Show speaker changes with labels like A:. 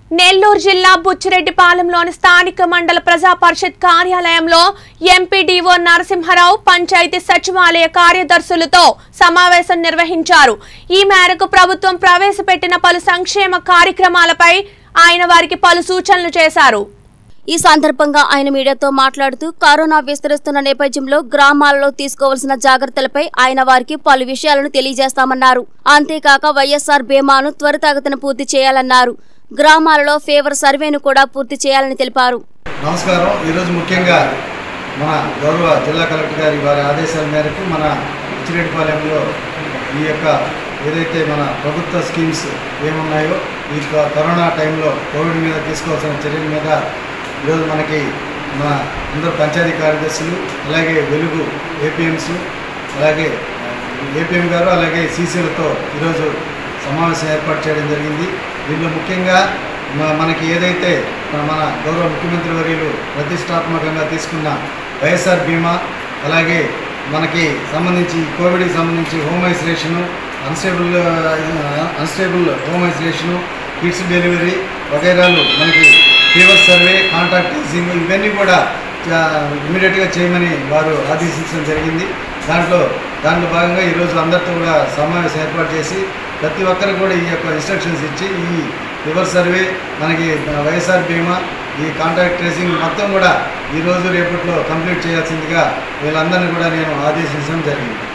A: నెల్లూరు జిల్లా బుచ్చిరెడ్డిపాలెంలోని స్థానిక మండల ప్రజా పరిషత్ కార్యాలయంలో ఎంపీడీఓ నరసింహారావు పంచాయతీ సచివాలయ కార్యదర్శులతో సమావేశం నిర్వహించారు ఈ మేరకు ప్రభుత్వం ప్రవేశపెట్టిన పలు సంక్షేమ కార్యక్రమాలపై ఆయన వారికి పలు సూచనలు చేశారు
B: ఈ సందర్భంగా ఆయన మీడియాతో మాట్లాడుతూ కరోనా విస్తరిస్తున్న నేపథ్యంలో గ్రామాలలో తీసుకోవాల్సిన జాగ్రత్తలపై ఆయన వారికి పలు విషయాలను తెలియజేస్తామన్నారు అంతేకాక వైఎస్ఆర్ బీమాను త్వరితగతిన పూర్తి చేయాలన్నారు గ్రామాలలో ఫీవర్ సర్వేను కూడా పూర్తి చేయాలని తెలిపారు
C: నమస్కారం ఈరోజు ముఖ్యంగా మన గౌరవ జిల్లా కలెక్టర్ గారి వారి ఆదేశాల మేరకు మన ఉచ్చిరెడ్డిపాలెంలో ఈ యొక్క ఏదైతే మన ప్రభుత్వ స్కీమ్స్ ఏమున్నాయో ఈ క- కరోనా టైంలో కోవిడ్ మీద తీసుకోవాల్సిన చర్యల మీద ఈరోజు మనకి మన అందరు పంచాయతీ కార్యదర్శులు అలాగే వెలుగు ఏపీఎంస్ అలాగే ఏపీఎం గారు అలాగే సీసీలతో ఈరోజు సమావేశం ఏర్పాటు చేయడం జరిగింది దీనిలో ముఖ్యంగా మ- మనకి ఏదైతే మన మన గౌరవ ముఖ్యమంత్రి వర్యులు ప్రతిష్టాత్మకంగా తీసుకున్న వైఎస్ఆర్ బీమా అలాగే మనకి సంబంధించి కోవిడ్కి సంబంధించి home isolation unstable unstable home isolation kids delivery వగైరాలు మనకి ఫీవర్ సర్వే కాంటాక్ట్ ట్రేసింగ్ ఇవన్నీ కూడా ఇమీడియట్గా చేయమని వారు ఆదేశించడం జరిగింది దాంట్లో దాంట్లో భాగంగా ఈరోజు అందరితో కూడా సమావేశం ఏర్పాటు చేసి ప్రతి ఒక్కరు కూడా ఈ యొక్క ఇన్స్ట్రక్షన్స్ ఇచ్చి ఈ ఫీవర్ సర్వే మనకి వైఎస్ఆర్ బీమా ఈ కాంటాక్ట్ ట్రేసింగ్ మొత్తం కూడా ఈరోజు రేపట్లో కంప్లీట్ చేయాల్సిందిగా వీళ్ళందరినీ కూడా నేను ఆదేశించడం జరిగింది